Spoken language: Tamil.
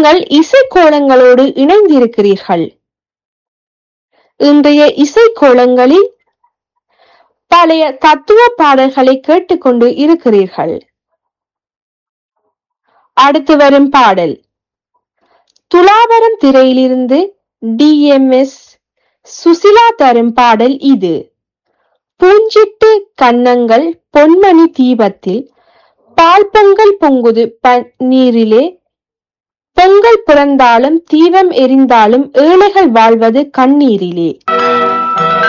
நீங்கள் இசைக்கோலங்களோடு இணைந்திருக்கிறீர்கள் இன்றைய இசைக்கோலங்களில் பழைய தத்துவ பாடல்களை கேட்டுக்கொண்டு இருக்கிறீர்கள் அடுத்து வரும் பாடல் துலாவரம் திரையிலிருந்து டிஎம்எஸ் சுசிலா தரும் பாடல் இது பூஞ்சிட்டு கன்னங்கள் பொன்மணி தீபத்தில் பால் பொங்கல் பொங்குது நீரிலே பொங்கல் பிறந்தாலும் தீபம் எரிந்தாலும் ஏழைகள் வாழ்வது கண்ணீரிலே